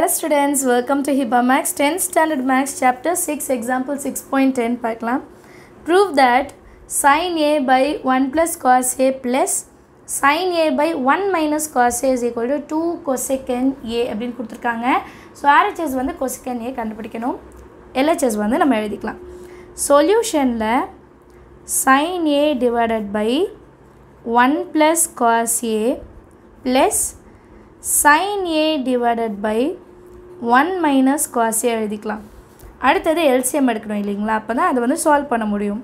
Hello students, welcome to HIBA Max 10th Standard Max Chapter 6 Example 6.10 பார்க்கலாம் Prove that sin A by 1 plus cos A plus sin A by 1 minus cos A is equal to 2 cosecant A அப்படின்னு கொடுத்துருக்காங்க so RHS வந்து cosecant A கண்டுபிடிக்கணும் LHS வந்து நம்ம எழுதிக்கலாம் சொல்யூஷனில் sin A divided by 1 plus cos A plus sin A divided by 1 minus cos A எழுதிக்கலாம் அடுத்தது LCM எடுக்கணும் இல்லைங்களா அப்போ தான் அதை வந்து சால்வ் பண்ண முடியும்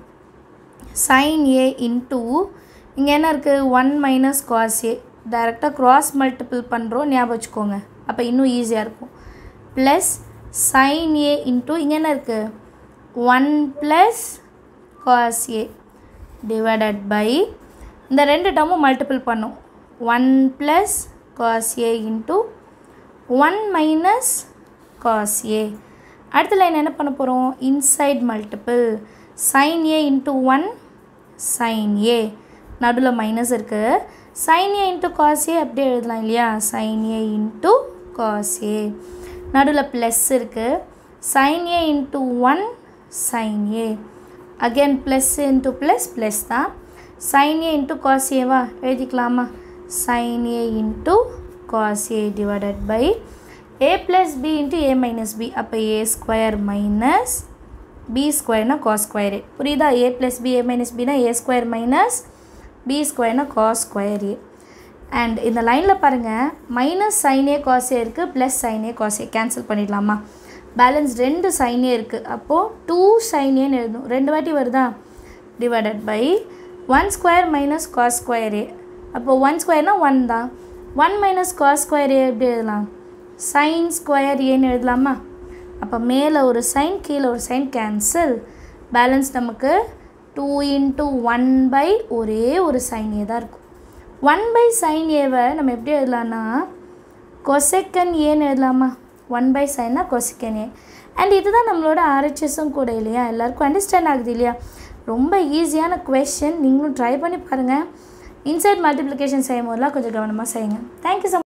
sin A இன்ட்டு இங்கே என்ன இருக்குது ஒன் மைனஸ் காஸ் ஏ டைரெக்டாக க்ராஸ் மல்டிபிள் பண்ணுறோம் ஞாபகம் வச்சுக்கோங்க அப்போ இன்னும் ஈஸியாக இருக்கும் ப்ளஸ் sin A இன்ட்டு இங்கே என்ன இருக்குது one plus cos A divided by இந்த ரெண்டு டேர்மும் மல்டிபிள் பண்ணும் one plus cos A into one minus cos A அடுத்த லைன் என்ன பண்ண போகிறோம் inside multiple sine A into one sine A நடுவில் மைனஸ் இருக்குது sine A into cos A அப்படியே எழுதலாம் இல்லையா sine A into cos A நடுவில் ப்ளஸ் இருக்குது sine A into one sine A again plus into plus plus தான் sine A into cos ஏவா எழுதிக்கலாமா sin a into cos a divided by a plus b into a minus b அப்போ a square minus b square cos square a புரியுதா a plus b a minus b a square minus b square cos square a and இந்த லைனில் பாருங்கள் minus sine A cos A இருக்குது plus sine A cos A cancel பண்ணிடலாமா balance ரெண்டு sine A இருக்குது அப்போது two sine ஏன்னு எழுதணும் ரெண்டு வாட்டி வருதா divided by one square minus cos square A அப்போது ஒன் ஸ்கொயர்னால் ஒன் தான் one minus cos square A எப்படி எழுதலாம் சைன் ஸ்கொயர் ஏன்னு எழுதலாமா அப்போ மேலே ஒரு சைன் கீழே ஒரு சைன் கேன்சல் பேலன்ஸ் நமக்கு டூ இன்ட்டு ஒன் பை ஒரே ஒரு சைன் ஏ தான் இருக்கும் ஒன் பை சைன் ஏவை நம்ம எப்படி எழுதலாம்னா கொசெக்கன் ஏன்னு எழுதலாமா ஒன் பை சைன்னா கொசெக்கன் ஏ அண்ட் இதுதான் நம்மளோட ஆர்ஹெச்எஸும் கூட இல்லையா எல்லாருக்கும் அண்டர்ஸ்டாண்ட் ஆகுது இல்லையா ரொம்ப ஈஸியான கொஷின் நீங்களும் ட்ரை பண்ணி பாருங்கள் இன்சைட் மல்டிப்ளிகேஷன் செய்யும் போதெல்லாம் கொஞ்சம் கவனமாக செய்யுங்க தேங்க்யூ ஸோ